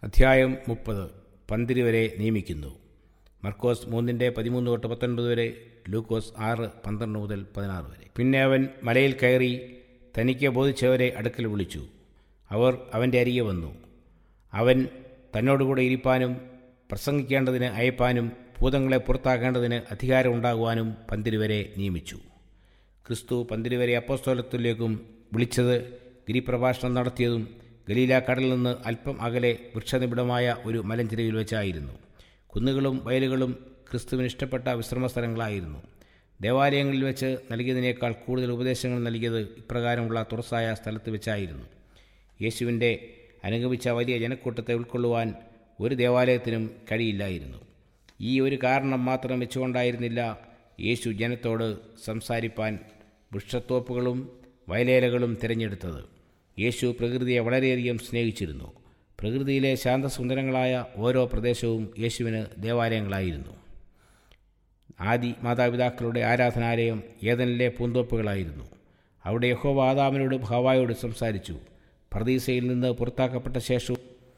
അധ്യായം മുപ്പത് പന്തിരി വരെ നിയമിക്കുന്നു മർക്കോസ് മൂന്നിൻ്റെ പതിമൂന്ന് തൊട്ട് പത്തൊൻപത് വരെ ലൂക്കോസ് ആറ് പന്ത്രണ്ട് മുതൽ പതിനാറ് വരെ പിന്നെ അവൻ മലയിൽ കയറി തനിക്ക് ബോധിച്ചവരെ അടുക്കൽ വിളിച്ചു അവർ അവൻ്റെ അരികെ വന്നു അവൻ തന്നോടുകൂടെ ഇരിപ്പാനും പ്രസംഗിക്കേണ്ടതിന് അയപ്പാനും ഭൂതങ്ങളെ പുറത്താക്കേണ്ടതിന് അധികാരമുണ്ടാകുവാനും പന്തിരുവരെ നിയമിച്ചു ക്രിസ്തു പന്തിരുവരെ അപ്പോസ്തോലത്തിലേക്കും വിളിച്ചത് ഗിരിപ്രഭാഷണം നടത്തിയതും ഗലീല കടലിൽ നിന്ന് അല്പം അകലെ വൃക്ഷനിബിഡമായ ഒരു മലഞ്ചെരിവിൽ വെച്ചായിരുന്നു കുന്നുകളും വയലുകളും ക്രിസ്തുവിന് ഇഷ്ടപ്പെട്ട വിശ്രമ സ്ഥലങ്ങളായിരുന്നു ദേവാലയങ്ങളിൽ വെച്ച് നൽകിയതിനേക്കാൾ കൂടുതൽ ഉപദേശങ്ങൾ നൽകിയത് ഇപ്രകാരമുള്ള തുറസായ സ്ഥലത്ത് വെച്ചായിരുന്നു യേശുവിൻ്റെ അനുഗമിച്ച വലിയ ജനക്കൂട്ടത്തെ ഉൾക്കൊള്ളുവാൻ ഒരു ദേവാലയത്തിനും കഴിയില്ലായിരുന്നു ഈ ഒരു കാരണം മാത്രം വെച്ചുകൊണ്ടായിരുന്നില്ല യേശു ജനത്തോട് സംസാരിപ്പാൻ വൃക്ഷത്തോപ്പുകളും വയലേലകളും തിരഞ്ഞെടുത്തത് യേശു പ്രകൃതിയെ വളരെയധികം സ്നേഹിച്ചിരുന്നു പ്രകൃതിയിലെ ശാന്തസുന്ദരങ്ങളായ ഓരോ പ്രദേശവും യേശുവിന് ദേവാലയങ്ങളായിരുന്നു ആദി മാതാപിതാക്കളുടെ ആരാധനാലയം ഏതനിലെ പൂന്തോപ്പുകളായിരുന്നു അവിടെ യഹോവ ആദാമിനോടും ഹവായോടും സംസാരിച്ചു പ്രതീസയിൽ നിന്ന് പുറത്താക്കപ്പെട്ട ശേഷവും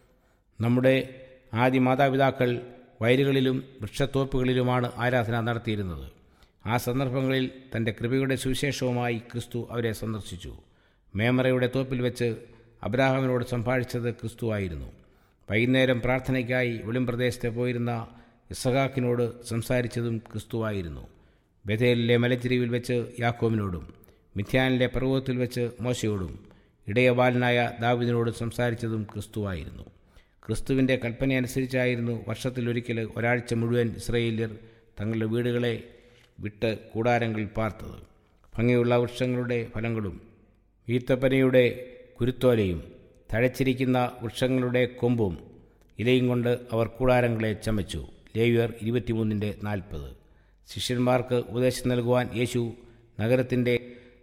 നമ്മുടെ ആദി മാതാപിതാക്കൾ വയലുകളിലും വൃക്ഷത്തോപ്പുകളിലുമാണ് ആരാധന നടത്തിയിരുന്നത് ആ സന്ദർഭങ്ങളിൽ തൻ്റെ കൃപയുടെ സുവിശേഷവുമായി ക്രിസ്തു അവരെ സന്ദർശിച്ചു മേമറയുടെ തോപ്പിൽ വെച്ച് അബ്രാഹാമിനോട് സംഭാഷിച്ചത് ക്രിസ്തുവായിരുന്നു വൈകുന്നേരം പ്രാർത്ഥനയ്ക്കായി വെളിംപ്രദേശത്തെ പോയിരുന്ന ഇസഹാക്കിനോട് സംസാരിച്ചതും ക്രിസ്തുവായിരുന്നു ബഥേലിലെ മലച്ചിരിവിൽ വെച്ച് യാക്കോമിനോടും മിഥ്യാനിലെ പർവ്വതത്തിൽ വെച്ച് മോശയോടും ഇടയബാലനായ ദാവിദിനോടും സംസാരിച്ചതും ക്രിസ്തുവായിരുന്നു ക്രിസ്തുവിൻ്റെ കൽപ്പനയനുസരിച്ചായിരുന്നു വർഷത്തിലൊരിക്കൽ ഒരാഴ്ച മുഴുവൻ ഇസ്രയേല്യർ തങ്ങളുടെ വീടുകളെ വിട്ട് കൂടാരങ്ങളിൽ പാർത്തത് ഭംഗിയുള്ള വൃക്ഷങ്ങളുടെ ഫലങ്ങളും ഈത്തപ്പനയുടെ കുരുത്തോലയും തഴച്ചിരിക്കുന്ന വൃക്ഷങ്ങളുടെ കൊമ്പും ഇലയും കൊണ്ട് അവർ കൂടാരങ്ങളെ ചമച്ചു ലേവ്യർ ഇരുപത്തിമൂന്നിൻ്റെ നാൽപ്പത് ശിഷ്യന്മാർക്ക് ഉപദേശം നൽകുവാൻ യേശു നഗരത്തിൻ്റെ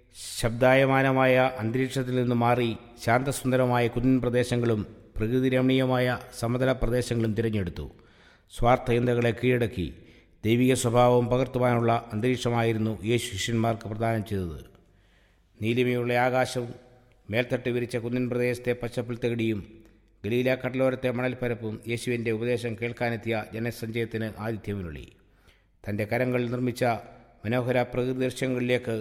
ശബ്ദായമാനമായ അന്തരീക്ഷത്തിൽ നിന്ന് മാറി ശാന്തസുന്ദരമായ കുന്നിൻ പ്രദേശങ്ങളും പ്രകൃതിരമണീയമായ സമതല പ്രദേശങ്ങളും തിരഞ്ഞെടുത്തു സ്വാർത്ഥചിന്തകളെ കീഴടക്കി ദൈവിക സ്വഭാവം പകർത്തുവാനുള്ള അന്തരീക്ഷമായിരുന്നു യേശു ശിഷ്യന്മാർക്ക് പ്രദാനം ചെയ്തത് നീലിമയുള്ള ആകാശവും മേൽത്തട്ട് വിരിച്ച കുന്നിൻ പ്രദേശത്തെ പച്ചപ്പിൽ തകിടിയും ഗലീല കടലോരത്തെ മണൽപ്പരപ്പും യേശുവിൻ്റെ ഉപദേശം കേൾക്കാനെത്തിയ ജനസഞ്ചയത്തിന് ആതിഥ്യമരുളി തൻ്റെ കരങ്ങളിൽ നിർമ്മിച്ച മനോഹര പ്രകൃതി ദൃശ്യങ്ങളിലേക്ക്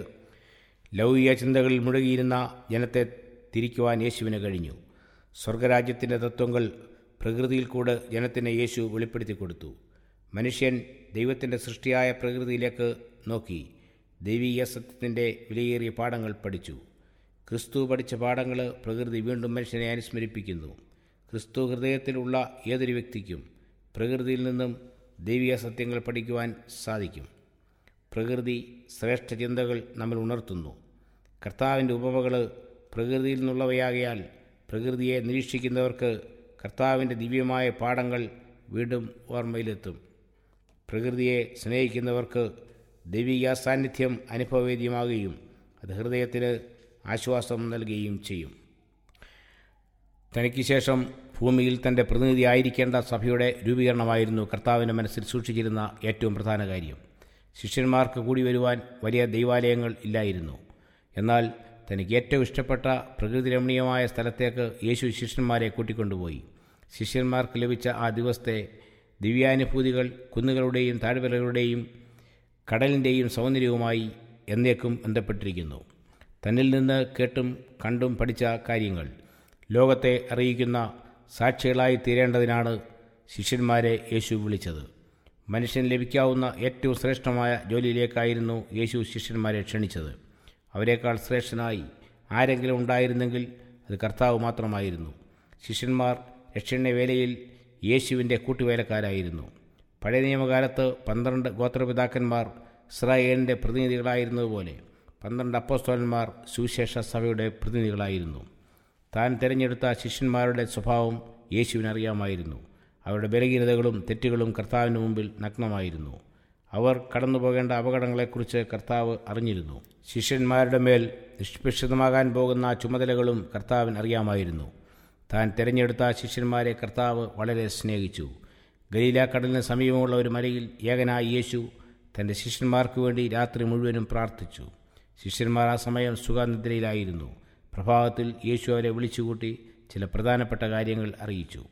ലൗകിക ചിന്തകളിൽ മുഴുകിയിരുന്ന ജനത്തെ തിരിക്കുവാൻ യേശുവിന് കഴിഞ്ഞു സ്വർഗരാജ്യത്തിൻ്റെ തത്വങ്ങൾ പ്രകൃതിയിൽ കൂടെ ജനത്തിന് യേശു വെളിപ്പെടുത്തി കൊടുത്തു മനുഷ്യൻ ദൈവത്തിൻ്റെ സൃഷ്ടിയായ പ്രകൃതിയിലേക്ക് നോക്കി ദൈവീയ സത്യത്തിൻ്റെ വിലയേറിയ പാഠങ്ങൾ പഠിച്ചു ക്രിസ്തു പഠിച്ച പാഠങ്ങൾ പ്രകൃതി വീണ്ടും മനുഷ്യനെ അനുസ്മരിപ്പിക്കുന്നു ക്രിസ്തു ഹൃദയത്തിലുള്ള ഏതൊരു വ്യക്തിക്കും പ്രകൃതിയിൽ നിന്നും ദൈവിക സത്യങ്ങൾ പഠിക്കുവാൻ സാധിക്കും പ്രകൃതി ശ്രേഷ്ഠ ചിന്തകൾ നമ്മൾ ഉണർത്തുന്നു കർത്താവിൻ്റെ ഉപമകൾ പ്രകൃതിയിൽ നിന്നുള്ളവയാകയാൽ പ്രകൃതിയെ നിരീക്ഷിക്കുന്നവർക്ക് കർത്താവിൻ്റെ ദിവ്യമായ പാഠങ്ങൾ വീണ്ടും ഓർമ്മയിലെത്തും പ്രകൃതിയെ സ്നേഹിക്കുന്നവർക്ക് ദൈവിക സാന്നിധ്യം അനുഭവവേദ്യമാകുകയും അത് ഹൃദയത്തിന് ആശ്വാസം നൽകുകയും ചെയ്യും തനിക്ക് ശേഷം ഭൂമിയിൽ തൻ്റെ പ്രതിനിധിയായിരിക്കേണ്ട സഭയുടെ രൂപീകരണമായിരുന്നു കർത്താവിൻ്റെ മനസ്സിൽ സൂക്ഷിച്ചിരുന്ന ഏറ്റവും പ്രധാന കാര്യം ശിഷ്യന്മാർക്ക് കൂടി വരുവാൻ വലിയ ദൈവാലയങ്ങൾ ഇല്ലായിരുന്നു എന്നാൽ തനിക്ക് ഏറ്റവും ഇഷ്ടപ്പെട്ട പ്രകൃതിരമണീയമായ സ്ഥലത്തേക്ക് യേശു ശിഷ്യന്മാരെ കൂട്ടിക്കൊണ്ടുപോയി ശിഷ്യന്മാർക്ക് ലഭിച്ച ആ ദിവസത്തെ ദിവ്യാനുഭൂതികൾ കുന്നുകളുടെയും താഴ്വരകളുടെയും കടലിൻ്റെയും സൗന്ദര്യവുമായി എന്നേക്കും ബന്ധപ്പെട്ടിരിക്കുന്നു തന്നിൽ നിന്ന് കേട്ടും കണ്ടും പഠിച്ച കാര്യങ്ങൾ ലോകത്തെ അറിയിക്കുന്ന സാക്ഷികളായി തീരേണ്ടതിനാണ് ശിഷ്യന്മാരെ യേശു വിളിച്ചത് മനുഷ്യന് ലഭിക്കാവുന്ന ഏറ്റവും ശ്രേഷ്ഠമായ ജോലിയിലേക്കായിരുന്നു യേശു ശിഷ്യന്മാരെ ക്ഷണിച്ചത് അവരെക്കാൾ ശ്രേഷ്ഠനായി ആരെങ്കിലും ഉണ്ടായിരുന്നെങ്കിൽ അത് കർത്താവ് മാത്രമായിരുന്നു ശിഷ്യന്മാർ രക്ഷണ വേലയിൽ യേശുവിൻ്റെ കൂട്ടുവേലക്കാരായിരുന്നു പഴയ നിയമകാലത്ത് പന്ത്രണ്ട് ഗോത്രപിതാക്കന്മാർ ഇസ്രായേലിൻ്റെ പ്രതിനിധികളായിരുന്നതുപോലെ പന്ത്രണ്ട് അപ്പോസ്തോലന്മാർ സുവിശേഷ സഭയുടെ പ്രതിനിധികളായിരുന്നു താൻ തിരഞ്ഞെടുത്ത ശിഷ്യന്മാരുടെ സ്വഭാവം യേശുവിനറിയാമായിരുന്നു അവരുടെ ബലഹീനതകളും തെറ്റുകളും കർത്താവിന് മുമ്പിൽ നഗ്നമായിരുന്നു അവർ കടന്നുപോകേണ്ട അപകടങ്ങളെക്കുറിച്ച് കർത്താവ് അറിഞ്ഞിരുന്നു ശിഷ്യന്മാരുടെ മേൽ നിഷ്പക്ഷിതമാകാൻ പോകുന്ന ചുമതലകളും കർത്താവിന് അറിയാമായിരുന്നു താൻ തിരഞ്ഞെടുത്ത ശിഷ്യന്മാരെ കർത്താവ് വളരെ സ്നേഹിച്ചു ഗലീല കടലിന് സമീപമുള്ള ഒരു മലയിൽ ഏകനായ യേശു തൻ്റെ ശിഷ്യന്മാർക്ക് വേണ്ടി രാത്രി മുഴുവനും പ്രാർത്ഥിച്ചു ശിഷ്യന്മാർ ആ സമയം സുഖനിദ്രയിലായിരുന്നു പ്രഭാതത്തിൽ യേശു അവരെ വിളിച്ചുകൂട്ടി ചില പ്രധാനപ്പെട്ട കാര്യങ്ങൾ അറിയിച്ചു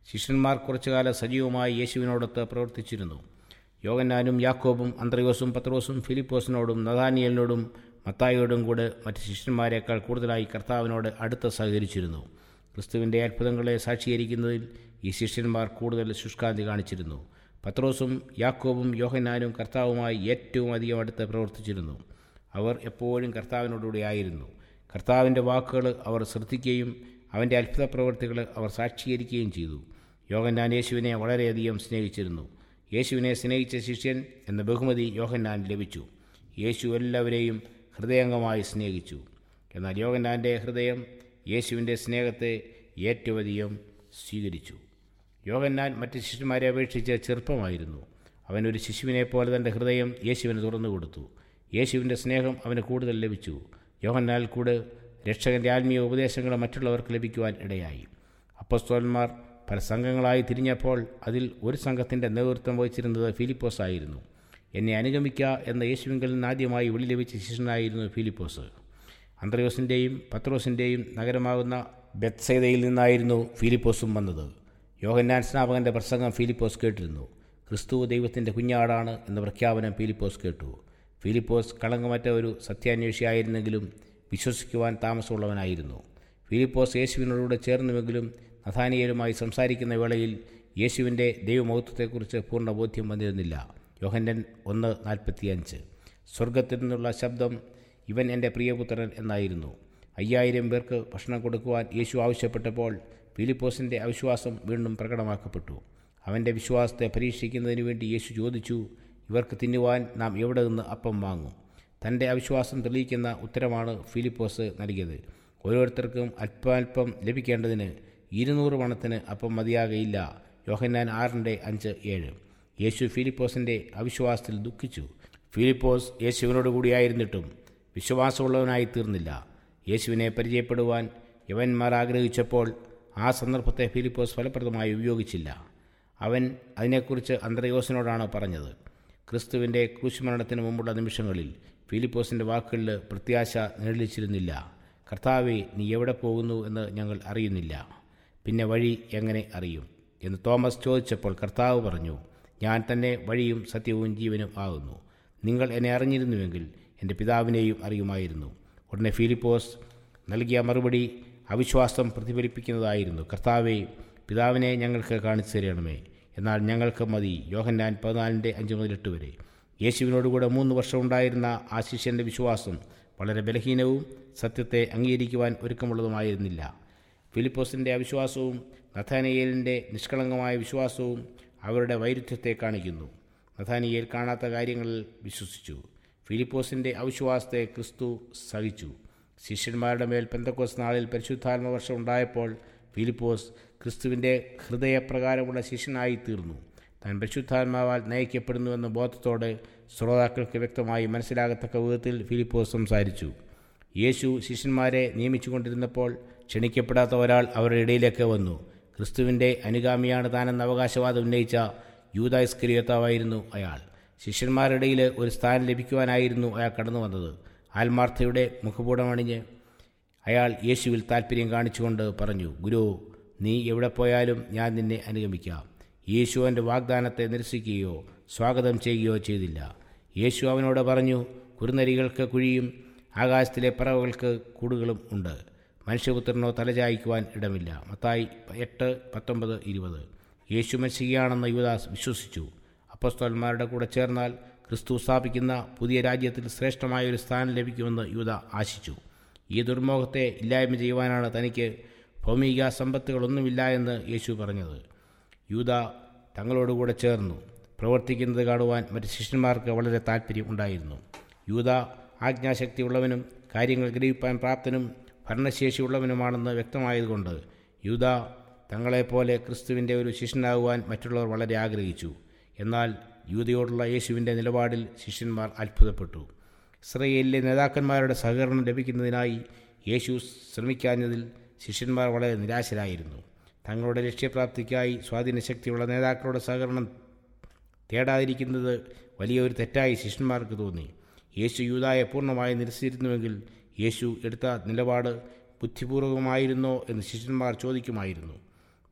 ശിഷ്യന്മാർ കുറച്ചുകാലം സജീവമായി യേശുവിനോടൊത്ത് പ്രവർത്തിച്ചിരുന്നു യോഗന്നാനും യാക്കോബും അന്ത്രയോസും പത്രോസും ഫിലിപ്പോസിനോടും നദാനിയലിനോടും മത്തായിയോടും കൂടെ മറ്റ് ശിഷ്യന്മാരെക്കാൾ കൂടുതലായി കർത്താവിനോട് അടുത്ത് സഹകരിച്ചിരുന്നു ക്രിസ്തുവിൻ്റെ അത്ഭുതങ്ങളെ സാക്ഷീകരിക്കുന്നതിൽ ഈ ശിഷ്യന്മാർ കൂടുതൽ ശുഷ്കാന്തി കാണിച്ചിരുന്നു പത്രോസും യാക്കോബും യോഹന്നാനും കർത്താവുമായി ഏറ്റവും അധികം അടുത്ത് പ്രവർത്തിച്ചിരുന്നു അവർ എപ്പോഴും കർത്താവിനോടുകൂടി ആയിരുന്നു കർത്താവിൻ്റെ വാക്കുകൾ അവർ ശ്രദ്ധിക്കുകയും അവൻ്റെ അത്ഭുത പ്രവൃത്തികൾ അവർ സാക്ഷീകരിക്കുകയും ചെയ്തു യോഹന്നാൻ യേശുവിനെ വളരെയധികം സ്നേഹിച്ചിരുന്നു യേശുവിനെ സ്നേഹിച്ച ശിഷ്യൻ എന്ന ബഹുമതി യോഹന്നാൻ ലഭിച്ചു യേശു എല്ലാവരെയും ഹൃദയംഗമായി സ്നേഹിച്ചു എന്നാൽ യോഹന്നാൻ്റെ ഹൃദയം യേശുവിൻ്റെ സ്നേഹത്തെ ഏറ്റവും അധികം സ്വീകരിച്ചു യോഹന്നാൻ മറ്റ് ശിശുമാരെ അപേക്ഷിച്ച് ചെറുപ്പമായിരുന്നു അവനൊരു ശിശുവിനെ പോലെ തൻ്റെ ഹൃദയം യേശുവിന് തുറന്നു കൊടുത്തു യേശുവിൻ്റെ സ്നേഹം അവന് കൂടുതൽ ലഭിച്ചു യോഹന്നാൽ കൂടെ രക്ഷകൻ്റെ ആത്മീയ ഉപദേശങ്ങൾ മറ്റുള്ളവർക്ക് ലഭിക്കുവാൻ ഇടയായി അപ്പസ്തോലന്മാർ പല സംഘങ്ങളായി തിരിഞ്ഞപ്പോൾ അതിൽ ഒരു സംഘത്തിൻ്റെ നേതൃത്വം വഹിച്ചിരുന്നത് ഫിലിപ്പോസ് ആയിരുന്നു എന്നെ അനുഗമിക്കുക എന്ന യേശുവിങ്കിൽ നിന്ന് ആദ്യമായി വിളി ലഭിച്ച ശിഷ്യനായിരുന്നു ഫിലിപ്പോസ് അന്ത്രയോസിൻ്റെയും പത്രോസിൻ്റെയും നഗരമാകുന്ന ബെത്സൈദയിൽ നിന്നായിരുന്നു ഫിലിപ്പോസും വന്നത് യോഹന്നാൻ സ്നാപകൻ്റെ പ്രസംഗം ഫിലിപ്പോസ് കേട്ടിരുന്നു ക്രിസ്തു ദൈവത്തിൻ്റെ കുഞ്ഞാടാണ് എന്ന പ്രഖ്യാപനം ഫിലിപ്പോസ് കേട്ടു ഫിലിപ്പോസ് കളങ്കമറ്റ ഒരു സത്യാന്വേഷിയായിരുന്നെങ്കിലും വിശ്വസിക്കുവാൻ താമസമുള്ളവനായിരുന്നു ഫിലിപ്പോസ് യേശുവിനോടുകൂടെ ചേർന്നുവെങ്കിലും നഥാനിയലുമായി സംസാരിക്കുന്ന വേളയിൽ യേശുവിൻ്റെ ദൈവമഹത്വത്തെക്കുറിച്ച് പൂർണ്ണ ബോധ്യം വന്നിരുന്നില്ല യോഹന്നൻ ഒന്ന് നാൽപ്പത്തിയഞ്ച് സ്വർഗത്തിൽ നിന്നുള്ള ശബ്ദം ഇവൻ എൻ്റെ പ്രിയപുത്രൻ എന്നായിരുന്നു അയ്യായിരം പേർക്ക് ഭക്ഷണം കൊടുക്കുവാൻ യേശു ആവശ്യപ്പെട്ടപ്പോൾ ഫിലിപ്പോസിൻ്റെ അവിശ്വാസം വീണ്ടും പ്രകടമാക്കപ്പെട്ടു അവൻ്റെ വിശ്വാസത്തെ പരീക്ഷിക്കുന്നതിന് വേണ്ടി യേശു ചോദിച്ചു ഇവർക്ക് തിന്നുവാൻ നാം എവിടെ നിന്ന് അപ്പം വാങ്ങും തൻ്റെ അവിശ്വാസം തെളിയിക്കുന്ന ഉത്തരമാണ് ഫിലിപ്പോസ് നൽകിയത് ഓരോരുത്തർക്കും അല്പാൽപ്പം ലഭിക്കേണ്ടതിന് ഇരുന്നൂറ് പണത്തിന് അപ്പം മതിയാകയില്ല യോഹന്നാൻ ആറിൻ്റെ അഞ്ച് ഏഴ് യേശു ഫിലിപ്പോസിൻ്റെ അവിശ്വാസത്തിൽ ദുഃഖിച്ചു ഫിലിപ്പോസ് യേശുവിനോട് കൂടിയായിരുന്നിട്ടും വിശ്വാസമുള്ളവനായി തീർന്നില്ല യേശുവിനെ പരിചയപ്പെടുവാൻ യവന്മാർ ആഗ്രഹിച്ചപ്പോൾ ആ സന്ദർഭത്തെ ഫിലിപ്പോസ് ഫലപ്രദമായി ഉപയോഗിച്ചില്ല അവൻ അതിനെക്കുറിച്ച് അന്ത്രയോസിനോടാണ് പറഞ്ഞത് ക്രിസ്തുവിൻ്റെ ക്രൂശുമരണത്തിന് മുമ്പുള്ള നിമിഷങ്ങളിൽ ഫിലിപ്പോസിൻ്റെ വാക്കുകളിൽ പ്രത്യാശ നിഴലിച്ചിരുന്നില്ല കർത്താവെ നീ എവിടെ പോകുന്നു എന്ന് ഞങ്ങൾ അറിയുന്നില്ല പിന്നെ വഴി എങ്ങനെ അറിയും എന്ന് തോമസ് ചോദിച്ചപ്പോൾ കർത്താവ് പറഞ്ഞു ഞാൻ തന്നെ വഴിയും സത്യവും ജീവനും ആകുന്നു നിങ്ങൾ എന്നെ അറിഞ്ഞിരുന്നുവെങ്കിൽ എൻ്റെ പിതാവിനെയും അറിയുമായിരുന്നു ഉടനെ ഫിലിപ്പോസ് നൽകിയ മറുപടി അവിശ്വാസം പ്രതിഫലിപ്പിക്കുന്നതായിരുന്നു കർത്താവെ പിതാവിനെ ഞങ്ങൾക്ക് കാണിച്ചു തരണമേ എന്നാൽ ഞങ്ങൾക്ക് മതി യോഹന്നാൻ പതിനാലിൻ്റെ അഞ്ച് മുതൽ എട്ട് വരെ യേശുവിനോടുകൂടെ മൂന്ന് വർഷം ഉണ്ടായിരുന്ന ആ ശിഷ്യൻ്റെ വിശ്വാസം വളരെ ബലഹീനവും സത്യത്തെ അംഗീകരിക്കുവാൻ ഒരുക്കമുള്ളതുമായിരുന്നില്ല ഫിലിപ്പോസിൻ്റെ അവിശ്വാസവും നഥാനിയേലിൻ്റെ നിഷ്കളങ്കമായ വിശ്വാസവും അവരുടെ വൈരുദ്ധ്യത്തെ കാണിക്കുന്നു നഥാനിയേൽ കാണാത്ത കാര്യങ്ങളിൽ വിശ്വസിച്ചു ഫിലിപ്പോസിൻ്റെ അവിശ്വാസത്തെ ക്രിസ്തു സഹിച്ചു ശിഷ്യന്മാരുടെ മേൽ പെന്തക്കോസ് നാളിൽ പരിശുദ്ധാത്മ വർഷം ഉണ്ടായപ്പോൾ ഫിലിപ്പോസ് ക്രിസ്തുവിൻ്റെ ഹൃദയപ്രകാരമുള്ള ശിഷ്യനായി തീർന്നു താൻ പരിശുദ്ധാത്മാവാൽ നയിക്കപ്പെടുന്നുവെന്ന ബോധത്തോടെ ശ്രോതാക്കൾക്ക് വ്യക്തമായി മനസ്സിലാകത്തക്ക വിധത്തിൽ ഫിലിപ്പോസ് സംസാരിച്ചു യേശു ശിഷ്യന്മാരെ നിയമിച്ചുകൊണ്ടിരുന്നപ്പോൾ ക്ഷണിക്കപ്പെടാത്ത ഒരാൾ അവരുടെ ഇടയിലേക്ക് വന്നു ക്രിസ്തുവിൻ്റെ അനുഗാമിയാണ് താനെന്ന അവകാശവാദം ഉന്നയിച്ച യൂതാസ്കരിയത്താവായിരുന്നു അയാൾ ശിഷ്യന്മാരുടെ ഇടയിൽ ഒരു സ്ഥാനം ലഭിക്കുവാനായിരുന്നു അയാൾ കടന്നു വന്നത് ആൽമാർത്ഥയുടെ മുഖപൂടമണിഞ്ഞ് അയാൾ യേശുവിൽ താൽപ്പര്യം കാണിച്ചുകൊണ്ട് പറഞ്ഞു ഗുരു നീ എവിടെ പോയാലും ഞാൻ നിന്നെ അനുഗമിക്കാം യേശു അവൻ്റെ വാഗ്ദാനത്തെ നിരസിക്കുകയോ സ്വാഗതം ചെയ്യുകയോ ചെയ്തില്ല യേശു അവനോട് പറഞ്ഞു കുറുനരികൾക്ക് കുഴിയും ആകാശത്തിലെ പറവകൾക്ക് കൂടുകളും ഉണ്ട് മനുഷ്യപുത്രനോ തലചായ്ക്കുവാൻ ഇടമില്ല മത്തായി എട്ട് പത്തൊമ്പത് ഇരുപത് യേശു മത്സികയാണെന്ന് യുവദാസ് വിശ്വസിച്ചു അപ്പസ്തോന്മാരുടെ കൂടെ ചേർന്നാൽ ക്രിസ്തു സ്ഥാപിക്കുന്ന പുതിയ രാജ്യത്തിൽ ശ്രേഷ്ഠമായ ഒരു സ്ഥാനം ലഭിക്കുമെന്ന് യുവത ആശിച്ചു ഈ ദുർമോഹത്തെ ഇല്ലായ്മ ചെയ്യുവാനാണ് തനിക്ക് ഭൗമിക സമ്പത്തുകളൊന്നുമില്ല എന്ന് യേശു പറഞ്ഞത് യൂത തങ്ങളോടുകൂടെ ചേർന്നു പ്രവർത്തിക്കുന്നത് കാണുവാൻ മറ്റ് ശിഷ്യന്മാർക്ക് വളരെ താല്പര്യം ഉണ്ടായിരുന്നു യൂത ആജ്ഞാശക്തിയുള്ളവനും കാര്യങ്ങൾ ഗ്രഹിപ്പാൻ പ്രാപ്തനും ഭരണശേഷിയുള്ളവനുമാണെന്ന് വ്യക്തമായതുകൊണ്ട് യൂത തങ്ങളെപ്പോലെ ക്രിസ്തുവിൻ്റെ ഒരു ശിഷ്യനാകുവാൻ മറ്റുള്ളവർ വളരെ ആഗ്രഹിച്ചു എന്നാൽ യൂതയോടുള്ള യേശുവിൻ്റെ നിലപാടിൽ ശിഷ്യന്മാർ അത്ഭുതപ്പെട്ടു ഇസ്രയേലിലെ നേതാക്കന്മാരുടെ സഹകരണം ലഭിക്കുന്നതിനായി യേശു ശ്രമിക്കാഞ്ഞതിൽ ശിഷ്യന്മാർ വളരെ നിരാശരായിരുന്നു തങ്ങളുടെ ലക്ഷ്യപ്രാപ്തിക്കായി സ്വാധീനശക്തിയുള്ള നേതാക്കളുടെ സഹകരണം തേടാതിരിക്കുന്നത് വലിയൊരു തെറ്റായി ശിഷ്യന്മാർക്ക് തോന്നി യേശു യൂതായെ പൂർണ്ണമായി നിരസിച്ചിരുന്നുവെങ്കിൽ യേശു എടുത്ത നിലപാട് ബുദ്ധിപൂർവമായിരുന്നോ എന്ന് ശിഷ്യന്മാർ ചോദിക്കുമായിരുന്നു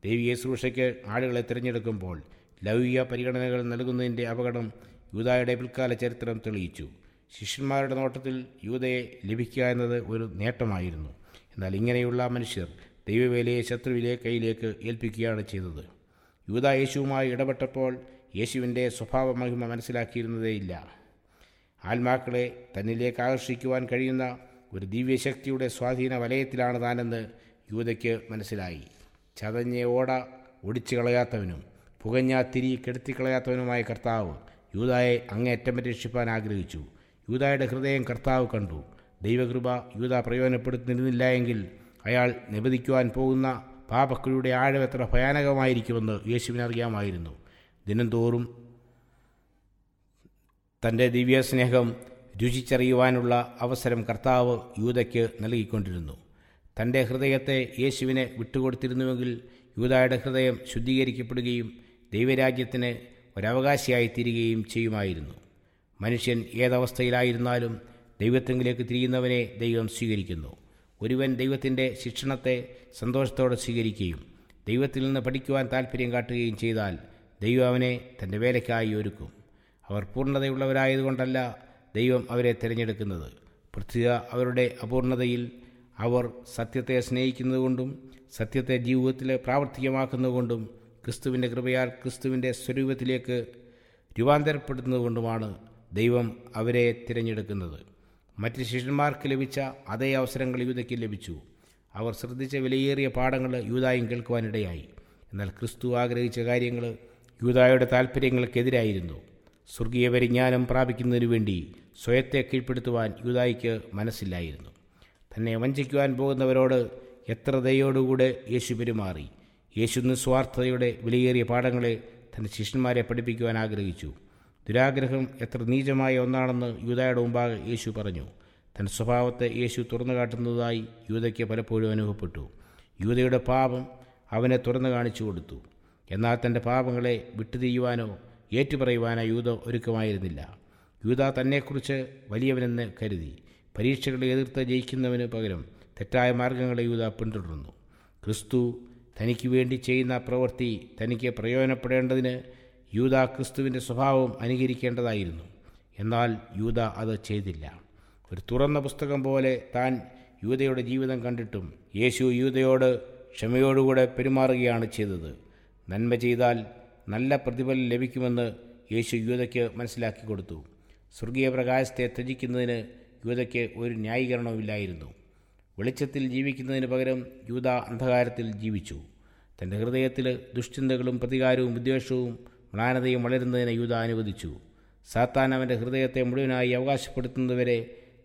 ദൈവീയ ശുശ്രൂഷയ്ക്ക് ആളുകളെ തിരഞ്ഞെടുക്കുമ്പോൾ ലൗകിക പരിഗണനകൾ നൽകുന്നതിൻ്റെ അപകടം യൂതായുടെ പിൽക്കാല ചരിത്രം തെളിയിച്ചു ശിഷ്യന്മാരുടെ നോട്ടത്തിൽ യൂതയെ ലഭിക്കുക എന്നത് ഒരു നേട്ടമായിരുന്നു എന്നാൽ ഇങ്ങനെയുള്ള മനുഷ്യർ ദൈവവേലയെ ശത്രുവിലെ കയ്യിലേക്ക് ഏൽപ്പിക്കുകയാണ് ചെയ്തത് യൂത യേശുവുമായി ഇടപെട്ടപ്പോൾ യേശുവിൻ്റെ സ്വഭാവ മഹിമ മനസ്സിലാക്കിയിരുന്നതേയില്ല ആത്മാക്കളെ തന്നിലേക്ക് ആകർഷിക്കുവാൻ കഴിയുന്ന ഒരു ദിവ്യശക്തിയുടെ സ്വാധീന വലയത്തിലാണ് താനെന്ന് യൂതയ്ക്ക് മനസ്സിലായി ചതഞ്ഞ ഓട ഒടിച്ചു കളയാത്തവനും പുകഞ്ഞ തിരി കെടുത്തിക്കളയാത്തവനുമായ കർത്താവ് യൂതായെ അങ്ങേയറ്റം രക്ഷിപ്പാൻ ആഗ്രഹിച്ചു യൂതായുടെ ഹൃദയം കർത്താവ് കണ്ടു ദൈവകൃപ യൂത പ്രയോജനപ്പെടുത്തുന്നിരുന്നില്ല എങ്കിൽ അയാൾ നിബദിക്കുവാൻ പോകുന്ന പാപക്കുഴിയുടെ ആഴം എത്ര ഭയാനകമായിരിക്കുമെന്ന് യേശുവിനറിയാമായിരുന്നു ദിനംതോറും തൻ്റെ ദിവ്യസ്നേഹം രുചിച്ചറിയുവാനുള്ള അവസരം കർത്താവ് യൂതയ്ക്ക് നൽകിക്കൊണ്ടിരുന്നു തൻ്റെ ഹൃദയത്തെ യേശുവിനെ വിട്ടുകൊടുത്തിരുന്നുവെങ്കിൽ യൂതായുടെ ഹൃദയം ശുദ്ധീകരിക്കപ്പെടുകയും ദൈവരാജ്യത്തിന് ഒരവകാശിയായി തീരുകയും ചെയ്യുമായിരുന്നു മനുഷ്യൻ ഏതവസ്ഥയിലായിരുന്നാലും ദൈവത്തെങ്കിലേക്ക് തിരിയുന്നവനെ ദൈവം സ്വീകരിക്കുന്നു ഒരുവൻ ദൈവത്തിൻ്റെ ശിക്ഷണത്തെ സന്തോഷത്തോടെ സ്വീകരിക്കുകയും ദൈവത്തിൽ നിന്ന് പഠിക്കുവാൻ താല്പര്യം കാട്ടുകയും ചെയ്താൽ ദൈവം അവനെ തൻ്റെ വേലയ്ക്കായി ഒരുക്കും അവർ പൂർണ്ണതയുള്ളവരായതുകൊണ്ടല്ല ദൈവം അവരെ തിരഞ്ഞെടുക്കുന്നത് പ്രത്യേക അവരുടെ അപൂർണതയിൽ അവർ സത്യത്തെ സ്നേഹിക്കുന്നതുകൊണ്ടും സത്യത്തെ ജീവിതത്തിൽ പ്രാവർത്തികമാക്കുന്നതുകൊണ്ടും ക്രിസ്തുവിൻ്റെ കൃപയാൽ ക്രിസ്തുവിൻ്റെ സ്വരൂപത്തിലേക്ക് രൂപാന്തരപ്പെടുന്നതുകൊണ്ടുമാണ് ദൈവം അവരെ തിരഞ്ഞെടുക്കുന്നത് മറ്റ് ശിഷ്യന്മാർക്ക് ലഭിച്ച അതേ അവസരങ്ങൾ യൂതയ്ക്ക് ലഭിച്ചു അവർ ശ്രദ്ധിച്ച വിലയേറിയ പാഠങ്ങൾ യൂതായും കേൾക്കുവാനിടയായി എന്നാൽ ക്രിസ്തു ആഗ്രഹിച്ച കാര്യങ്ങൾ യൂതായുടെ താൽപ്പര്യങ്ങൾക്കെതിരായിരുന്നു സ്വർഗീയ പരിജ്ഞാനം പ്രാപിക്കുന്നതിനു വേണ്ടി സ്വയത്തെ കീഴ്പ്പെടുത്തുവാൻ യൂതായിക്ക് മനസ്സില്ലായിരുന്നു തന്നെ വഞ്ചിക്കുവാൻ പോകുന്നവരോട് എത്ര ദയോടുകൂടെ യേശു പെരുമാറി യേശു നിസ്വാർത്ഥതയുടെ വിലയേറിയ പാഠങ്ങളെ തൻ്റെ ശിഷ്യന്മാരെ പഠിപ്പിക്കുവാൻ ആഗ്രഹിച്ചു ദുരാഗ്രഹം എത്ര നീചമായ ഒന്നാണെന്ന് യൂതയുടെ മുമ്പാകെ യേശു പറഞ്ഞു തൻ്റെ സ്വഭാവത്തെ യേശു തുറന്നു കാട്ടുന്നതായി യൂതയ്ക്ക് പലപ്പോഴും അനുഭവപ്പെട്ടു യൂതയുടെ പാപം അവനെ തുറന്നു കാണിച്ചു കൊടുത്തു എന്നാൽ തൻ്റെ പാപങ്ങളെ വിട്ടുതിയുവാനോ ഏറ്റുപറയുവാനോ യൂത ഒരുക്കമായിരുന്നില്ല യൂത തന്നെക്കുറിച്ച് വലിയവനെന്ന് കരുതി പരീക്ഷകളെ എതിർത്ത് ജയിക്കുന്നവന് പകരം തെറ്റായ മാർഗങ്ങളെ യൂത പിന്തുടർന്നു ക്രിസ്തു തനിക്ക് വേണ്ടി ചെയ്യുന്ന പ്രവൃത്തി തനിക്ക് പ്രയോജനപ്പെടേണ്ടതിന് യൂത ക്രിസ്തുവിൻ്റെ സ്വഭാവം അനുകരിക്കേണ്ടതായിരുന്നു എന്നാൽ യൂത അത് ചെയ്തില്ല ഒരു തുറന്ന പുസ്തകം പോലെ താൻ യൂതയുടെ ജീവിതം കണ്ടിട്ടും യേശു യൂതയോട് ക്ഷമയോടുകൂടെ പെരുമാറുകയാണ് ചെയ്തത് നന്മ ചെയ്താൽ നല്ല പ്രതിഫലം ലഭിക്കുമെന്ന് യേശു യൂതയ്ക്ക് മനസ്സിലാക്കി കൊടുത്തു സ്വർഗീയ പ്രകാശത്തെ ത്യജിക്കുന്നതിന് യൂതയ്ക്ക് ഒരു ന്യായീകരണവുമില്ലായിരുന്നു വെളിച്ചത്തിൽ ജീവിക്കുന്നതിന് പകരം യൂത അന്ധകാരത്തിൽ ജീവിച്ചു തൻ്റെ ഹൃദയത്തിൽ ദുഷ്ചിന്തകളും പ്രതികാരവും വിദ്വേഷവും മ്ലാനതയും വളരുന്നതിന് യൂത അനുവദിച്ചു സാത്താൻ അവൻ്റെ ഹൃദയത്തെ മുഴുവനായി അവകാശപ്പെടുത്തുന്നതുവരെ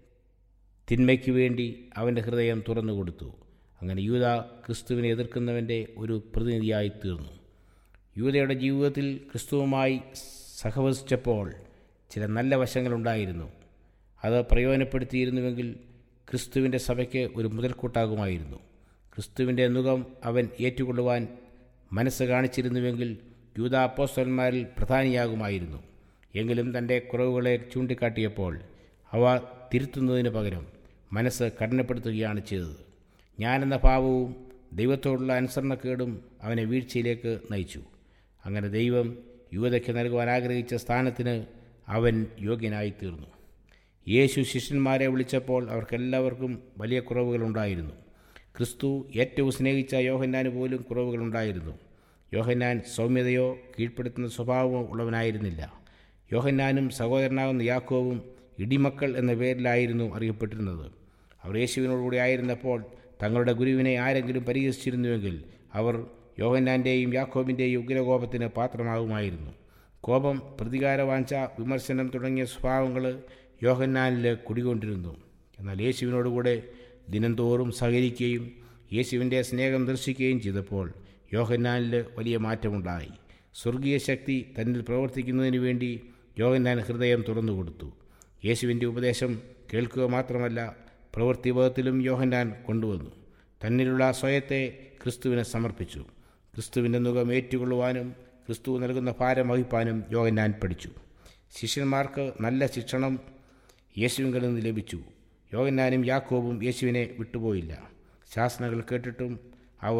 തിന്മയ്ക്ക് വേണ്ടി അവൻ്റെ ഹൃദയം തുറന്നു കൊടുത്തു അങ്ങനെ യൂത ക്രിസ്തുവിനെ എതിർക്കുന്നവൻ്റെ ഒരു പ്രതിനിധിയായി തീർന്നു യൂതയുടെ ജീവിതത്തിൽ ക്രിസ്തുവുമായി സഹവസിച്ചപ്പോൾ ചില നല്ല വശങ്ങളുണ്ടായിരുന്നു അത് പ്രയോജനപ്പെടുത്തിയിരുന്നുവെങ്കിൽ ക്രിസ്തുവിൻ്റെ സഭയ്ക്ക് ഒരു മുതൽക്കൂട്ടാകുമായിരുന്നു ക്രിസ്തുവിൻ്റെ മുഖം അവൻ ഏറ്റുകൊള്ളുവാൻ മനസ്സ് കാണിച്ചിരുന്നുവെങ്കിൽ യൂത അപ്പോസ്തലന്മാരിൽ പ്രധാനിയാകുമായിരുന്നു എങ്കിലും തൻ്റെ കുറവുകളെ ചൂണ്ടിക്കാട്ടിയപ്പോൾ അവ തിരുത്തുന്നതിന് പകരം മനസ്സ് കഠിനപ്പെടുത്തുകയാണ് ചെയ്തത് ഞാനെന്ന ഭാവവും ദൈവത്തോടുള്ള അനുസരണക്കേടും അവനെ വീഴ്ചയിലേക്ക് നയിച്ചു അങ്ങനെ ദൈവം യുവതയ്ക്ക് നൽകുവാൻ ആഗ്രഹിച്ച സ്ഥാനത്തിന് അവൻ യോഗ്യനായി തീർന്നു യേശു ശിഷ്യന്മാരെ വിളിച്ചപ്പോൾ അവർക്കെല്ലാവർക്കും വലിയ കുറവുകളുണ്ടായിരുന്നു ക്രിസ്തു ഏറ്റവും സ്നേഹിച്ച യോഹന്നാന് പോലും കുറവുകളുണ്ടായിരുന്നു യോഹന്നാൻ സൗമ്യതയോ കീഴ്പ്പെടുത്തുന്ന സ്വഭാവമോ ഉള്ളവനായിരുന്നില്ല യോഹന്നാനും സഹോദരനാകുന്ന യാക്കോവും ഇടിമക്കൾ എന്ന പേരിലായിരുന്നു അറിയപ്പെട്ടിരുന്നത് അവർ യേശുവിനോടുകൂടി ആയിരുന്നപ്പോൾ തങ്ങളുടെ ഗുരുവിനെ ആരെങ്കിലും പരിഹസിച്ചിരുന്നുവെങ്കിൽ അവർ യോഹന്നാൻ്റെയും യാക്കോബിൻ്റെയും ഉഗ്രകോപത്തിന് പാത്രമാകുമായിരുന്നു കോപം പ്രതികാരവാഞ്ച വിമർശനം തുടങ്ങിയ സ്വഭാവങ്ങൾ യോഹന്നാനിൽ കുടികൊണ്ടിരുന്നു എന്നാൽ യേശുവിനോടുകൂടെ ദിനംതോറും സഹകരിക്കുകയും യേശുവിൻ്റെ സ്നേഹം ദർശിക്കുകയും ചെയ്തപ്പോൾ യോഹന്നാനിൽ വലിയ മാറ്റമുണ്ടായി സ്വർഗീയ ശക്തി തന്നിൽ പ്രവർത്തിക്കുന്നതിന് വേണ്ടി യോഹന്നാൻ ഹൃദയം തുറന്നു കൊടുത്തു യേശുവിൻ്റെ ഉപദേശം കേൾക്കുക മാത്രമല്ല പ്രവൃത്തിബോധത്തിലും യോഹന്നാൻ കൊണ്ടുവന്നു തന്നിലുള്ള സ്വയത്തെ ക്രിസ്തുവിനെ സമർപ്പിച്ചു ക്രിസ്തുവിൻ്റെ മുഖം ഏറ്റുകൊള്ളുവാനും ക്രിസ്തു നൽകുന്ന ഭാരം വഹിപ്പാനും യോഹന്നാൻ പഠിച്ചു ശിഷ്യന്മാർക്ക് നല്ല ശിക്ഷണം യേശുവിങ്കിൽ നിന്ന് ലഭിച്ചു യോഹന്നാനും യാക്കോബും യേശുവിനെ വിട്ടുപോയില്ല ശാസനകൾ കേട്ടിട്ടും അവർ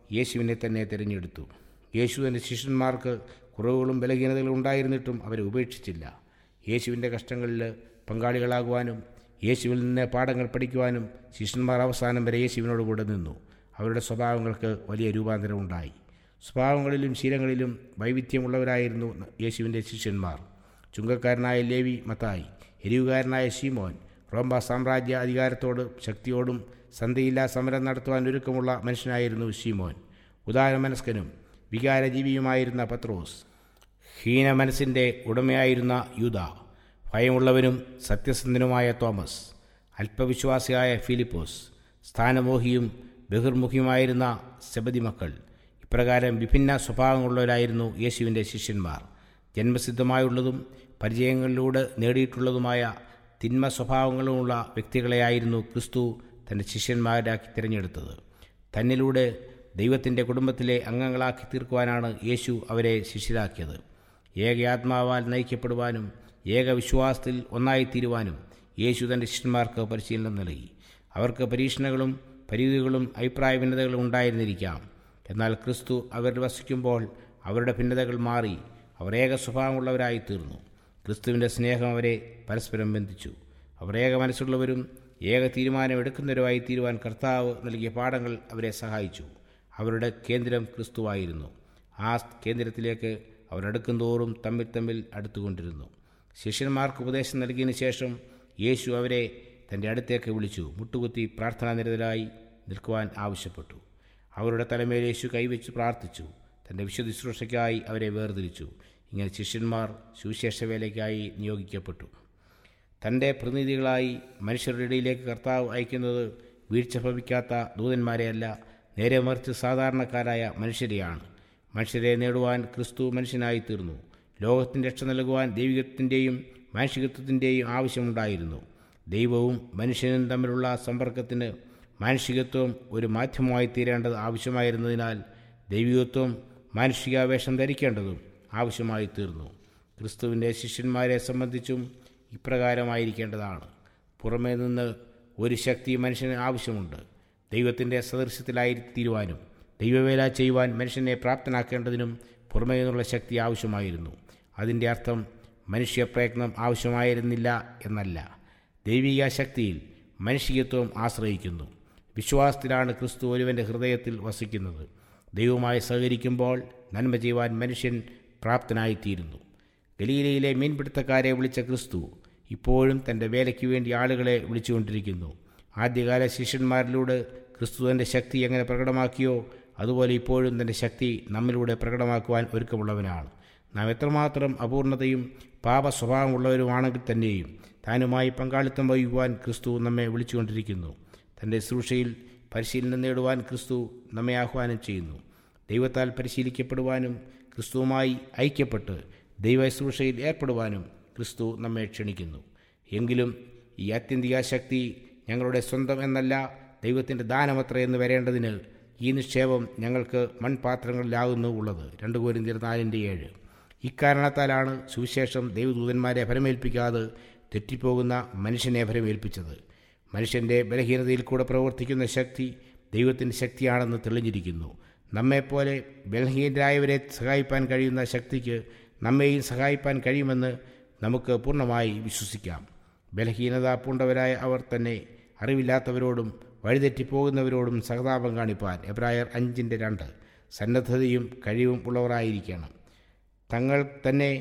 യേശുവിനെ തന്നെ തിരഞ്ഞെടുത്തു യേശു തൻ്റെ ശിഷ്യന്മാർക്ക് കുറവുകളും ബലഹീനതകളും ഉണ്ടായിരുന്നിട്ടും അവരെ ഉപേക്ഷിച്ചില്ല യേശുവിൻ്റെ കഷ്ടങ്ങളിൽ പങ്കാളികളാകുവാനും യേശുവിൽ നിന്ന് പാഠങ്ങൾ പഠിക്കുവാനും ശിഷ്യന്മാർ അവസാനം വരെ യേശുവിനോട് കൂടെ നിന്നു അവരുടെ സ്വഭാവങ്ങൾക്ക് വലിയ രൂപാന്തരം ഉണ്ടായി സ്വഭാവങ്ങളിലും ശീലങ്ങളിലും വൈവിധ്യമുള്ളവരായിരുന്നു യേശുവിൻ്റെ ശിഷ്യന്മാർ ചുങ്കക്കാരനായ ലേവി മത്തായി എരിവുകാരനായ ഷീമോൻ റോംബ സാമ്രാജ്യ അധികാരത്തോട് ശക്തിയോടും സന്ധിയില്ലാ സമരം നടത്തുവാൻ ഒരുക്കമുള്ള മനുഷ്യനായിരുന്നു ഷീമോൻ ഉദാരമനസ്കനും വികാരജീവിയുമായിരുന്ന പത്രോസ് ഹീനമനസ്സിൻ്റെ ഉടമയായിരുന്ന യൂത ഭയമുള്ളവനും സത്യസന്ധനുമായ തോമസ് അല്പവിശ്വാസിയായ ഫിലിപ്പോസ് സ്ഥാനമോഹിയും ബഹിർമുഖിയുമായിരുന്ന സെബതി മക്കൾ ഇപ്രകാരം വിഭിന്ന സ്വഭാവങ്ങളുള്ളവരായിരുന്നു യേശുവിൻ്റെ ശിഷ്യന്മാർ ജന്മസിദ്ധമായുള്ളതും പരിചയങ്ങളിലൂടെ നേടിയിട്ടുള്ളതുമായ തിന്മ സ്വഭാവങ്ങളുമുള്ള വ്യക്തികളെയായിരുന്നു ക്രിസ്തു തൻ്റെ ശിഷ്യന്മാരാക്കി തിരഞ്ഞെടുത്തത് തന്നിലൂടെ ദൈവത്തിൻ്റെ കുടുംബത്തിലെ അംഗങ്ങളാക്കി തീർക്കുവാനാണ് യേശു അവരെ ശിഷ്യരാക്കിയത് ഏകയാത്മാവാൽ നയിക്കപ്പെടുവാനും ഏകവിശ്വാസത്തിൽ ഒന്നായിത്തീരുവാനും യേശു തൻ്റെ ശിഷ്യന്മാർക്ക് പരിശീലനം നൽകി അവർക്ക് പരീക്ഷണങ്ങളും പരിധികളും അഭിപ്രായ ഭിന്നതകളും ഉണ്ടായിരുന്നിരിക്കാം എന്നാൽ ക്രിസ്തു അവരിൽ വസിക്കുമ്പോൾ അവരുടെ ഭിന്നതകൾ മാറി അവർ ഏക സ്വഭാവമുള്ളവരായി തീർന്നു ക്രിസ്തുവിൻ്റെ സ്നേഹം അവരെ പരസ്പരം ബന്ധിച്ചു അവർ ഏക മനസ്സുള്ളവരും ഏക തീരുമാനമെടുക്കുന്നവരുമായി തീരുവാൻ കർത്താവ് നൽകിയ പാഠങ്ങൾ അവരെ സഹായിച്ചു അവരുടെ കേന്ദ്രം ക്രിസ്തുവായിരുന്നു ആ കേന്ദ്രത്തിലേക്ക് അവരടുക്കും തോറും തമ്മിൽ തമ്മിൽ അടുത്തുകൊണ്ടിരുന്നു ശിഷ്യന്മാർക്ക് ഉപദേശം നൽകിയതിനു ശേഷം യേശു അവരെ തൻ്റെ അടുത്തേക്ക് വിളിച്ചു മുട്ടുകുത്തി പ്രാർത്ഥനാനിരതരായി നിൽക്കുവാൻ ആവശ്യപ്പെട്ടു അവരുടെ തലമേൽ യേശു കൈവച്ച് പ്രാർത്ഥിച്ചു തൻ്റെ വിശുദ്ധ ശുശ്രൂഷയ്ക്കായി അവരെ വേർതിരിച്ചു ഇങ്ങനെ ശിഷ്യന്മാർ സുവിശേഷ വേലയ്ക്കായി നിയോഗിക്കപ്പെട്ടു തൻ്റെ പ്രതിനിധികളായി മനുഷ്യരുടെ ഇടയിലേക്ക് കർത്താവ് അയക്കുന്നത് വീഴ്ച ഭവിക്കാത്ത ദൂതന്മാരെയല്ല നേരെ മറിച്ച് സാധാരണക്കാരായ മനുഷ്യരെയാണ് മനുഷ്യരെ നേടുവാൻ ക്രിസ്തു മനുഷ്യനായി തീർന്നു ലോകത്തിൻ്റെ രക്ഷ നൽകുവാൻ ദൈവികത്തിൻ്റെയും മാനുഷികത്വത്തിൻ്റെയും ആവശ്യമുണ്ടായിരുന്നു ദൈവവും മനുഷ്യനും തമ്മിലുള്ള സമ്പർക്കത്തിന് മാനുഷികത്വം ഒരു മാധ്യമമായി തീരേണ്ടത് ആവശ്യമായിരുന്നതിനാൽ ദൈവികത്വം മാനുഷികാവേഷം ധരിക്കേണ്ടതും ആവശ്യമായി തീർന്നു ക്രിസ്തുവിൻ്റെ ശിഷ്യന്മാരെ സംബന്ധിച്ചും ഇപ്രകാരമായിരിക്കേണ്ടതാണ് പുറമേ നിന്ന് ഒരു ശക്തി മനുഷ്യന് ആവശ്യമുണ്ട് ദൈവത്തിൻ്റെ സദൃശ്യത്തിലായി തീരുവാനും ദൈവവേല ചെയ്യുവാൻ മനുഷ്യനെ പ്രാപ്തനാക്കേണ്ടതിനും പുറമേ നിന്നുള്ള ശക്തി ആവശ്യമായിരുന്നു അതിൻ്റെ അർത്ഥം മനുഷ്യപ്രയത്നം ആവശ്യമായിരുന്നില്ല എന്നല്ല ദൈവിക ശക്തിയിൽ മനുഷ്യത്വം ആശ്രയിക്കുന്നു വിശ്വാസത്തിലാണ് ക്രിസ്തു ഒരുവൻ്റെ ഹൃദയത്തിൽ വസിക്കുന്നത് ദൈവവുമായി സഹകരിക്കുമ്പോൾ നന്മ ചെയ്യുവാൻ മനുഷ്യൻ പ്രാപ്തനായിത്തീരുന്നു ഗലീലയിലെ മീൻപിടുത്തക്കാരെ വിളിച്ച ക്രിസ്തു ഇപ്പോഴും തൻ്റെ വേലയ്ക്ക് വേണ്ടി ആളുകളെ വിളിച്ചുകൊണ്ടിരിക്കുന്നു ആദ്യകാല ശിഷ്യന്മാരിലൂടെ ക്രിസ്തു തൻ്റെ ശക്തി എങ്ങനെ പ്രകടമാക്കിയോ അതുപോലെ ഇപ്പോഴും തൻ്റെ ശക്തി നമ്മിലൂടെ പ്രകടമാക്കുവാൻ ഒരുക്കമുള്ളവനാണ് നാം എത്രമാത്രം അപൂർണതയും പാപ സ്വഭാവമുള്ളവരുമാണെങ്കിൽ തന്നെയും താനുമായി പങ്കാളിത്തം വഹിക്കുവാൻ ക്രിസ്തു നമ്മെ വിളിച്ചുകൊണ്ടിരിക്കുന്നു തൻ്റെ ശുശ്രൂഷയിൽ പരിശീലനം നേടുവാൻ ക്രിസ്തു നമ്മെ ആഹ്വാനം ചെയ്യുന്നു ദൈവത്താൽ പരിശീലിക്കപ്പെടുവാനും ക്രിസ്തുവുമായി ഐക്യപ്പെട്ട് ദൈവ ശുശ്രൂഷയിൽ ഏർപ്പെടുവാനും ക്രിസ്തു നമ്മെ ക്ഷണിക്കുന്നു എങ്കിലും ഈ ആത്യന്തിക ശക്തി ഞങ്ങളുടെ സ്വന്തം എന്നല്ല ദൈവത്തിൻ്റെ ദാനമത്ര എന്ന് വരേണ്ടതിന് ഈ നിക്ഷേപം ഞങ്ങൾക്ക് മൺപാത്രങ്ങളിലാകുന്നു ഉള്ളത് രണ്ട് കോരിന്തിർ നാലിൻ്റെ ഏഴ് ഇക്കാരണത്താലാണ് സുവിശേഷം ദൈവദൂതന്മാരെ ഫലമേൽപ്പിക്കാതെ തെറ്റിപ്പോകുന്ന മനുഷ്യനെ ഫലമേൽപ്പിച്ചത് മനുഷ്യൻ്റെ ബലഹീനതയിൽ കൂടെ പ്രവർത്തിക്കുന്ന ശക്തി ദൈവത്തിൻ്റെ ശക്തിയാണെന്ന് തെളിഞ്ഞിരിക്കുന്നു നമ്മെപ്പോലെ ബലഹീനരായവരെ സഹായിപ്പാൻ കഴിയുന്ന ശക്തിക്ക് നമ്മെയും സഹായിപ്പാൻ കഴിയുമെന്ന് നമുക്ക് പൂർണ്ണമായി വിശ്വസിക്കാം ബലഹീനത പൂണ്ടവരായ അവർ തന്നെ അറിവില്ലാത്തവരോടും വഴിതെറ്റിപ്പോകുന്നവരോടും സഹതാപം കാണിപ്പാൻ എബ്രായർ അഞ്ചിൻ്റെ രണ്ട് സന്നദ്ധതയും കഴിവും ഉള്ളവരായിരിക്കണം തങ്ങൾ തന്നെ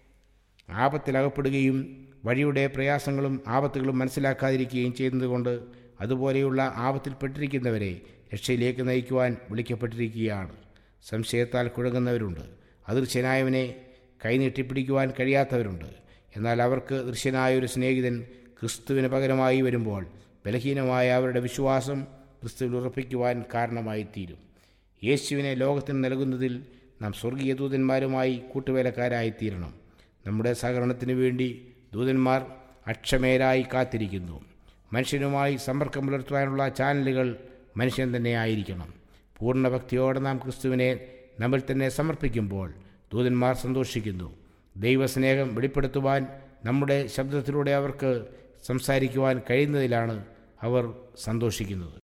ആപത്തിലകപ്പെടുകയും വഴിയുടെ പ്രയാസങ്ങളും ആപത്തുകളും മനസ്സിലാക്കാതിരിക്കുകയും ചെയ്യുന്നതുകൊണ്ട് അതുപോലെയുള്ള ആപത്തിൽപ്പെട്ടിരിക്കുന്നവരെ രക്ഷയിലേക്ക് നയിക്കുവാൻ വിളിക്കപ്പെട്ടിരിക്കുകയാണ് സംശയത്താൽ കുഴങ്ങുന്നവരുണ്ട് അദൃശ്യനായവനെ കൈനീട്ടിപ്പിടിക്കുവാൻ കഴിയാത്തവരുണ്ട് എന്നാൽ അവർക്ക് ദൃശ്യനായ ഒരു സ്നേഹിതൻ ക്രിസ്തുവിന് പകരമായി വരുമ്പോൾ ബലഹീനമായ അവരുടെ വിശ്വാസം ക്രിസ്തുവിൽ ഉറപ്പിക്കുവാൻ കാരണമായി തീരും യേശുവിനെ ലോകത്തിന് നൽകുന്നതിൽ നാം സ്വർഗീയ ദൂതന്മാരുമായി കൂട്ടുവേലക്കാരായിത്തീരണം നമ്മുടെ സഹകരണത്തിന് വേണ്ടി ദൂതന്മാർ അക്ഷമേരായി കാത്തിരിക്കുന്നു മനുഷ്യനുമായി സമ്പർക്കം പുലർത്തുവാനുള്ള ചാനലുകൾ മനുഷ്യൻ തന്നെ ആയിരിക്കണം പൂർണ്ണ ഭക്തിയോടെ നാം ക്രിസ്തുവിനെ നമ്മിൽ തന്നെ സമർപ്പിക്കുമ്പോൾ ദൂതന്മാർ സന്തോഷിക്കുന്നു ദൈവസ്നേഹം വെളിപ്പെടുത്തുവാൻ നമ്മുടെ ശബ്ദത്തിലൂടെ അവർക്ക് സംസാരിക്കുവാൻ കഴിയുന്നതിലാണ് അവർ സന്തോഷിക്കുന്നത്